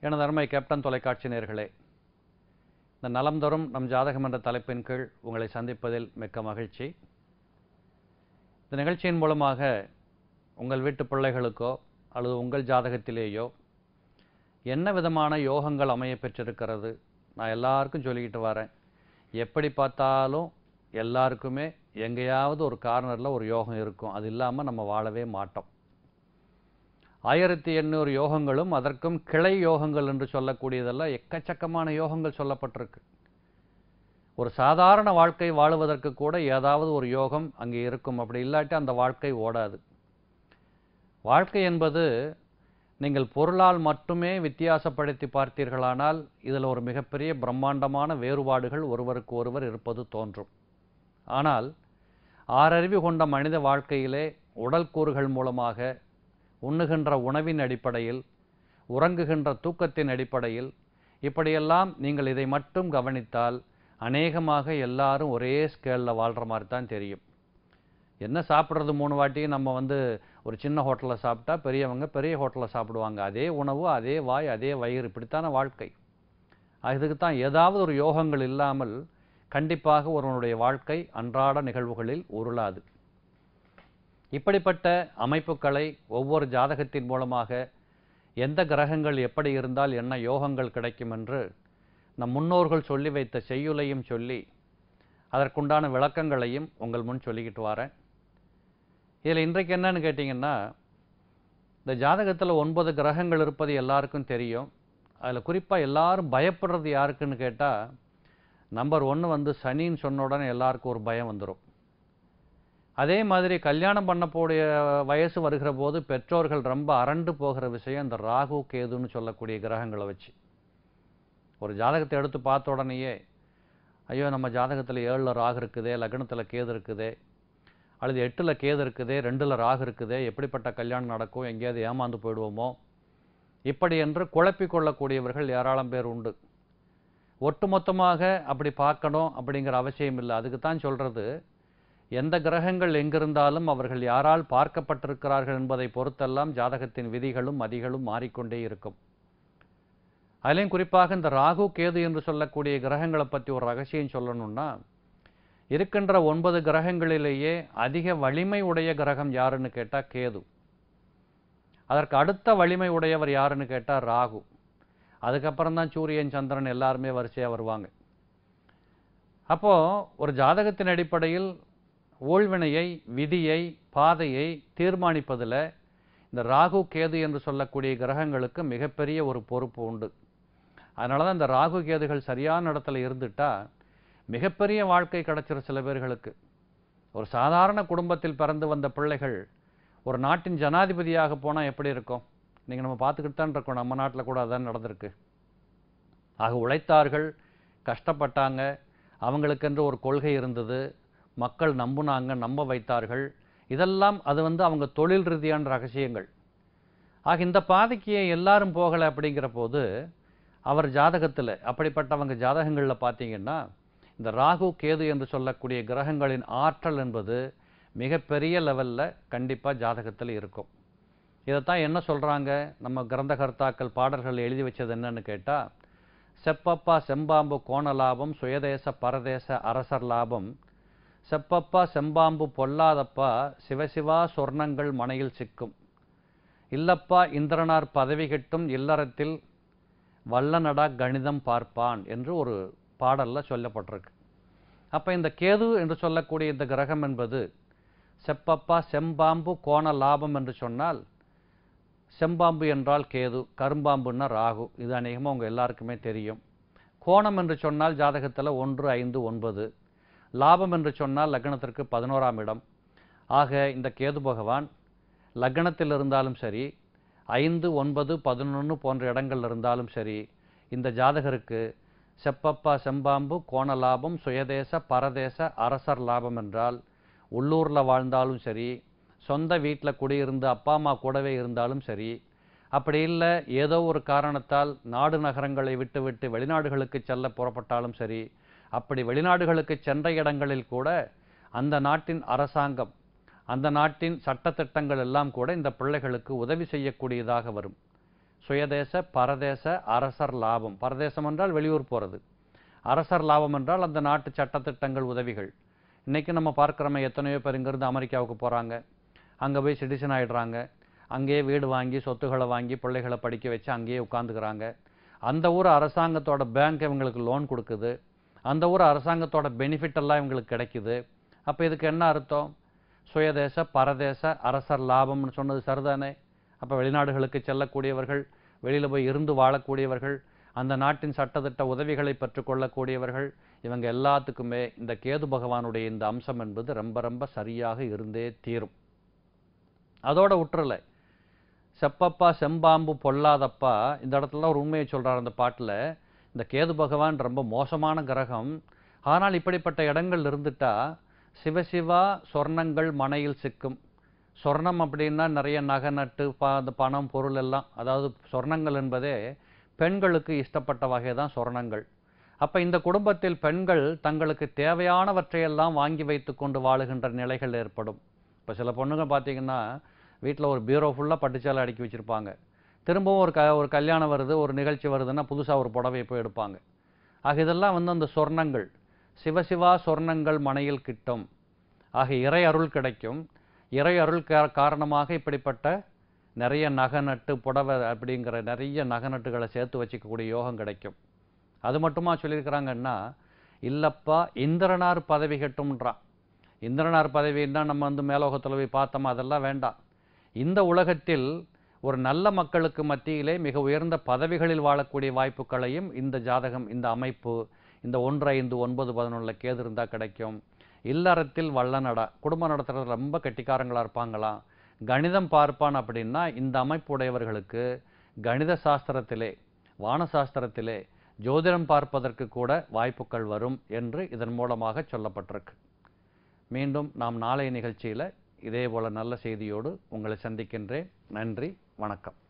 எனது அருமை கேப்டன் தொலைக்காட்சி நேர்களே இந்த நலம் தரும் நம் ஜாதகம் என்ற தலைப்பின் கீழ் உங்களை சந்திப்பதில் மிக்க மகிழ்ச்சி இந்த நிகழ்ச்சியின் மூலமாக உங்கள் வீட்டு பிள்ளைகளுக்கோ அல்லது உங்கள் ஜாதகத்திலேயோ என்ன விதமான யோகங்கள் அமைய பெற்றிருக்கிறது நான் எல்லாருக்கும் சொல்லிக்கிட்டு வரேன் எப்படி பார்த்தாலும் எல்லாருக்குமே எங்கேயாவது ஒரு கார்னரில் ஒரு யோகம் இருக்கும் அது இல்லாமல் நம்ம வாழவே மாட்டோம் ஆயிரத்தி எண்ணூறு யோகங்களும் அதற்கும் கிளை யோகங்கள் என்று சொல்லக்கூடியதெல்லாம் எக்கச்சக்கமான யோகங்கள் சொல்லப்பட்டிருக்கு ஒரு சாதாரண வாழ்க்கை வாழுவதற்கு கூட ஏதாவது ஒரு யோகம் அங்கே இருக்கும் அப்படி இல்லாட்டி அந்த வாழ்க்கை ஓடாது வாழ்க்கை என்பது நீங்கள் பொருளால் மட்டுமே வித்தியாசப்படுத்தி பார்த்தீர்களானால் இதில் ஒரு மிகப்பெரிய பிரம்மாண்டமான வேறுபாடுகள் ஒருவருக்கு ஒருவர் இருப்பது தோன்றும் ஆனால் ஆறறிவு கொண்ட மனித வாழ்க்கையிலே உடல் கூறுகள் மூலமாக உண்ணுகின்ற உணவின் அடிப்படையில் உறங்குகின்ற தூக்கத்தின் அடிப்படையில் இப்படியெல்லாம் நீங்கள் இதை மட்டும் கவனித்தால் அநேகமாக எல்லாரும் ஒரே ஸ்கேலில் வாழ்கிற மாதிரி தான் தெரியும் என்ன சாப்பிட்றது மூணு வாட்டியும் நம்ம வந்து ஒரு சின்ன ஹோட்டலில் சாப்பிட்டா பெரியவங்க பெரிய ஹோட்டலில் சாப்பிடுவாங்க அதே உணவு அதே வாய் அதே வயிறு இப்படித்தான வாழ்க்கை அதுக்கு தான் ஏதாவது ஒரு யோகங்கள் இல்லாமல் கண்டிப்பாக ஒருவனுடைய வாழ்க்கை அன்றாட நிகழ்வுகளில் உருளாது இப்படிப்பட்ட அமைப்புகளை ஒவ்வொரு ஜாதகத்தின் மூலமாக எந்த கிரகங்கள் எப்படி இருந்தால் என்ன யோகங்கள் கிடைக்கும் என்று நம் முன்னோர்கள் சொல்லி வைத்த செய்யுளையும் சொல்லி அதற்குண்டான விளக்கங்களையும் உங்கள் முன் சொல்லிக்கிட்டு வரேன் இதில் இன்றைக்கு என்னன்னு கேட்டிங்கன்னா இந்த ஜாதகத்தில் ஒன்பது கிரகங்கள் இருப்பது எல்லாருக்கும் தெரியும் அதில் குறிப்பாக எல்லாரும் பயப்படுறது யாருக்குன்னு கேட்டால் நம்பர் ஒன்று வந்து சனின்னு சொன்ன உடனே எல்லாருக்கும் ஒரு பயம் வந்துடும் அதே மாதிரி கல்யாணம் பண்ணக்கூடிய வயசு வருகிற போது பெற்றோர்கள் ரொம்ப அரண்டு போகிற விஷயம் இந்த ராகு கேதுன்னு சொல்லக்கூடிய கிரகங்களை வச்சு ஒரு ஜாதகத்தை எடுத்து பார்த்த உடனேயே ஐயோ நம்ம ஜாதகத்தில் ஏழில் ராகு இருக்குதே லக்னத்தில் கேது இருக்குதே அல்லது எட்டில் கேது இருக்குதே ரெண்டில் ராகு இருக்குதே எப்படிப்பட்ட கல்யாணம் நடக்கும் எங்கேயாவது ஏமாந்து போயிடுவோமோ இப்படி என்று குழப்பிக் கொள்ளக்கூடியவர்கள் ஏராளம் பேர் உண்டு ஒட்டுமொத்தமாக அப்படி பார்க்கணும் அப்படிங்கிற அவசியம் இல்லை அதுக்கு தான் சொல்கிறது எந்த கிரகங்கள் எங்கிருந்தாலும் அவர்கள் யாரால் பார்க்கப்பட்டிருக்கிறார்கள் என்பதை பொறுத்தெல்லாம் ஜாதகத்தின் விதிகளும் மதிகளும் மாறிக்கொண்டே இருக்கும் அதிலையும் குறிப்பாக இந்த ராகு கேது என்று சொல்லக்கூடிய கிரகங்களை பற்றி ஒரு ரகசியம் சொல்லணும்னா இருக்கின்ற ஒன்பது கிரகங்களிலேயே அதிக வலிமை உடைய கிரகம் யாருன்னு கேட்டால் கேது அதற்கு அடுத்த வலிமை உடையவர் யாருன்னு கேட்டால் ராகு அதுக்கப்புறம் தான் சூரியன் சந்திரன் எல்லாருமே வரிசையாக வருவாங்க அப்போது ஒரு ஜாதகத்தின் அடிப்படையில் ஊழ்வினையை விதியை பாதையை தீர்மானிப்பதில் இந்த ராகு கேது என்று சொல்லக்கூடிய கிரகங்களுக்கு மிகப்பெரிய ஒரு பொறுப்பு உண்டு அதனால தான் இந்த ராகு கேதுகள் சரியான இடத்துல இருந்துட்டா மிகப்பெரிய வாழ்க்கை கிடைச்சிரும் சில பேர்களுக்கு ஒரு சாதாரண குடும்பத்தில் பிறந்து வந்த பிள்ளைகள் ஒரு நாட்டின் ஜனாதிபதியாக போனால் எப்படி இருக்கும் நீங்கள் நம்ம பார்த்துக்கிட்டு தான் இருக்கோம் நம்ம நாட்டில் கூட அதான் நடந்திருக்கு ஆக உழைத்தார்கள் கஷ்டப்பட்டாங்க அவங்களுக்கென்று ஒரு கொள்கை இருந்தது மக்கள் நம்புனாங்க நம்ப வைத்தார்கள் இதெல்லாம் அது வந்து அவங்க தொழில் ரீதியான ரகசியங்கள் ஆக இந்த பாதைக்கு எல்லாரும் போகலை அப்படிங்கிற போது அவர் ஜாதகத்தில் அப்படிப்பட்டவங்க ஜாதகங்களில் பார்த்தீங்கன்னா இந்த ராகு கேது என்று சொல்லக்கூடிய கிரகங்களின் ஆற்றல் என்பது மிகப்பெரிய லெவலில் கண்டிப்பாக ஜாதகத்தில் இருக்கும் இதைத்தான் என்ன சொல்கிறாங்க நம்ம கிரந்தகர்த்தாக்கள் பாடல்கள் எழுதி வச்சது என்னன்னு கேட்டால் செப்பப்பா செம்பாம்பு கோண லாபம் சுயதேச பரதேச அரசர் லாபம் செப்பப்பா செம்பாம்பு பொல்லாதப்பா சிவசிவா சொர்ணங்கள் மனையில் சிக்கும் இல்லப்பா இந்திரனார் பதவி கிட்டும் இல்லறத்தில் வல்லநடா கணிதம் பார்ப்பான் என்று ஒரு பாடலில் சொல்லப்பட்டிருக்கு அப்போ இந்த கேது என்று சொல்லக்கூடிய இந்த கிரகம் என்பது செப்பப்பா செம்பாம்பு கோண லாபம் என்று சொன்னால் செம்பாம்பு என்றால் கேது கரும்பாம்புன்னா ராகு இது அநேகமாக உங்கள் எல்லாருக்குமே தெரியும் கோணம் என்று சொன்னால் ஜாதகத்தில் ஒன்று ஐந்து ஒன்பது லாபம் என்று சொன்னால் லக்னத்திற்கு பதினோராம் இடம் ஆக இந்த கேது பகவான் லக்னத்தில் இருந்தாலும் சரி ஐந்து ஒன்பது பதினொன்று போன்ற இடங்கள் இருந்தாலும் சரி இந்த ஜாதகருக்கு செப்பப்பா செம்பாம்பு கோண லாபம் சுயதேச பரதேச அரசர் லாபம் என்றால் உள்ளூரில் வாழ்ந்தாலும் சரி சொந்த வீட்டில் குடியிருந்து அப்பா அம்மா கூடவே இருந்தாலும் சரி அப்படி இல்லை ஏதோ ஒரு காரணத்தால் நாடு நகரங்களை விட்டு விட்டு வெளிநாடுகளுக்கு செல்ல புறப்பட்டாலும் சரி அப்படி வெளிநாடுகளுக்கு சென்ற இடங்களில் கூட அந்த நாட்டின் அரசாங்கம் அந்த நாட்டின் சட்டத்திட்டங்கள் எல்லாம் கூட இந்த பிள்ளைகளுக்கு உதவி செய்யக்கூடியதாக வரும் சுயதேச பரதேச அரசர் லாபம் பரதேசம் என்றால் வெளியூர் போகிறது அரசர் லாபம் என்றால் அந்த நாட்டு சட்டத்திட்டங்கள் உதவிகள் இன்றைக்கி நம்ம பார்க்குறோமே எத்தனையோ பேர் இங்கேருந்து அமெரிக்காவுக்கு போகிறாங்க அங்கே போய் சிட்டிசன் ஆகிடுறாங்க அங்கேயே வீடு வாங்கி சொத்துக்களை வாங்கி பிள்ளைகளை படிக்க வச்சு அங்கேயே உட்காந்துக்கிறாங்க அந்த ஊர் அரசாங்கத்தோட பேங்க் இவங்களுக்கு லோன் கொடுக்குது அந்த ஊர் அரசாங்கத்தோட பெனிஃபிட் எல்லாம் இவங்களுக்கு கிடைக்குது அப்போ இதுக்கு என்ன அர்த்தம் சுயதேச பரதேச அரசர் லாபம்னு சொன்னது சரிதானே அப்போ வெளிநாடுகளுக்கு செல்லக்கூடியவர்கள் வெளியில் போய் இருந்து வாழக்கூடியவர்கள் அந்த நாட்டின் சட்டத்திட்ட உதவிகளை பெற்றுக்கொள்ளக்கூடியவர்கள் இவங்க எல்லாத்துக்குமே இந்த கேது பகவானுடைய இந்த அம்சம் என்பது ரொம்ப ரொம்ப சரியாக இருந்தே தீரும் அதோட விட்டுறல செப்பப்பா செம்பாம்பு பொல்லாதப்பா இந்த இடத்துல ஒரு உண்மையை சொல்றார் அந்த பாட்டில் இந்த கேது பகவான் ரொம்ப மோசமான கிரகம் ஆனால் இப்படிப்பட்ட இடங்கள் இருந்துட்டா சிவசிவா சொர்ணங்கள் மனையில் சிக்கும் சொர்ணம் அப்படின்னா நிறைய நகை நட்டு ப அந்த பணம் பொருள் எல்லாம் அதாவது சொர்ணங்கள் என்பதே பெண்களுக்கு இஷ்டப்பட்ட வகை தான் சொர்ணங்கள் அப்போ இந்த குடும்பத்தில் பெண்கள் தங்களுக்கு தேவையானவற்றையெல்லாம் வாங்கி வைத்து கொண்டு வாழுகின்ற நிலைகள் ஏற்படும் இப்போ சில பொண்ணுங்க பார்த்தீங்கன்னா வீட்டில் ஒரு பீரோ ஃபுல்லாக பட்டுச்சாலை அடுக்கி வச்சுருப்பாங்க திரும்பவும் ஒரு க ஒரு கல்யாணம் வருது ஒரு நிகழ்ச்சி வருதுன்னா புதுசாக ஒரு புடவையை போய் எடுப்பாங்க ஆக இதெல்லாம் வந்து அந்த சொர்ணங்கள் சிவசிவா சொர்ணங்கள் மனையில் கிட்டும் ஆக இறை அருள் கிடைக்கும் இறை அருள் கா- காரணமாக இப்படிப்பட்ட நிறைய நகை நட்டு புடவை அப்படிங்கிற நிறைய நகை நட்டுகளை சேர்த்து வச்சுக்கக்கூடிய யோகம் கிடைக்கும் அது மட்டுமா சொல்லியிருக்கிறாங்கன்னா இல்லப்பா இந்திரனார் பதவி கட்டும்ன்றான் இந்திரனார் பதவின்னா நம்ம வந்து மேலோகத்தில் போய் பார்த்தோமா அதெல்லாம் வேண்டாம் இந்த உலகத்தில் ஒரு நல்ல மக்களுக்கு மத்தியிலே மிக உயர்ந்த பதவிகளில் வாழக்கூடிய வாய்ப்புகளையும் இந்த ஜாதகம் இந்த அமைப்பு இந்த ஒன்று ஐந்து ஒன்பது பதினொன்றில் கேது இருந்தால் கிடைக்கும் இல்லறத்தில் வல்லநடா குடும்பம் நடத்துறது ரொம்ப கெட்டிக்காரங்களா இருப்பாங்களாம் கணிதம் பார்ப்பான் அப்படின்னா இந்த அமைப்பு உடையவர்களுக்கு கணித சாஸ்திரத்திலே வானசாஸ்திரத்திலே ஜோதிடம் பார்ப்பதற்கு கூட வாய்ப்புகள் வரும் என்று இதன் மூலமாக சொல்லப்பட்டிருக்கு மீண்டும் நாம் நாளைய நிகழ்ச்சியில் இதே போல நல்ல செய்தியோடு உங்களை சந்திக்கின்றேன் நன்றி வணக்கம்